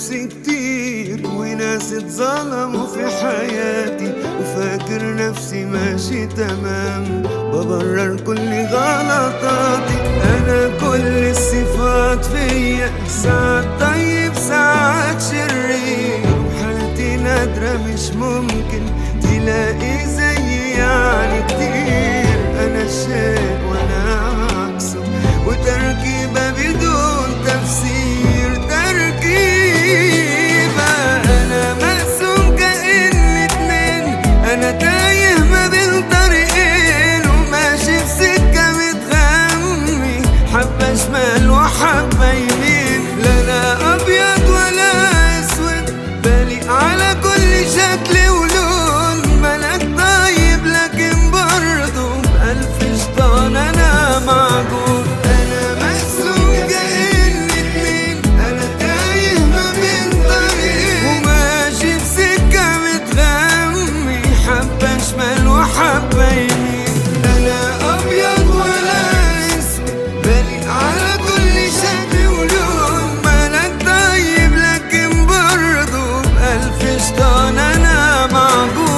نفسي كتير وناس اتظلموا في حياتي وفاكر نفسي ماشي تمام ببرر كل غلطاتي انا كل الصفات فيا ساعات طيب ساعات شرير وحالتي نادرة مش ممكن تلاقي زيي يعني كتير انا الشيء وانا عكسه وتركيبة بدون تفسير تركيبة أنا مقسوم كأني اتنين أنا تايه ما بين طريقين وماشي في سكة متغمي حبة شمال وحبة يمين لا أنا أبيض ولا أسود بالي على كل شكل ولون ملك طيب لكن برضه بألف شيطان أنا معجون أنا مقسوم كأني اتنين أنا تايه ما بين طريقين وماشي في سكة متغمي حبة شمال وحبة يمين أنا أبيض ولا أسود بالي على كل شكل ولون ملك طيب لكن برضه بألف شيطان أنا معجون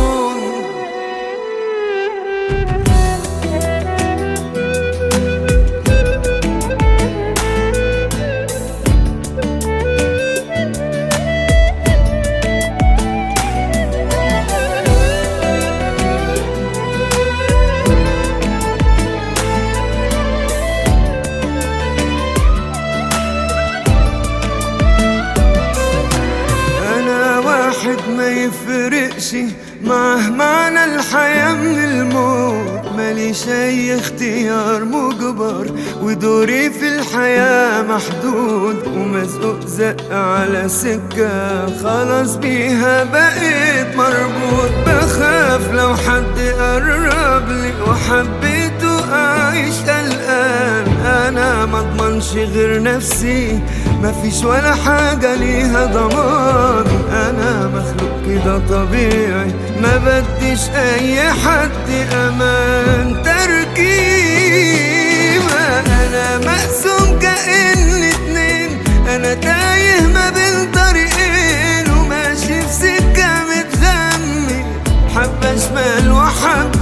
انا واحد ما يفرقش معه معنى الحياة من الموت ماليش اي اختيار مجبر ودوري في الحياة محدود ومزقوق زق على سكة خلاص بيها بقيت مربوط بخاف لو حد قرب لي وحبيته اعيش قلقان انا مضمنش غير نفسي مفيش ولا حاجة ليها ضمان أنا مخلوق كده طبيعي ما بديش أي حد أمان تركيبة أنا مقسوم كأني اتنين أنا تايه ما بين طريقين وماشي في سكة متغمي حبة شمال وحبة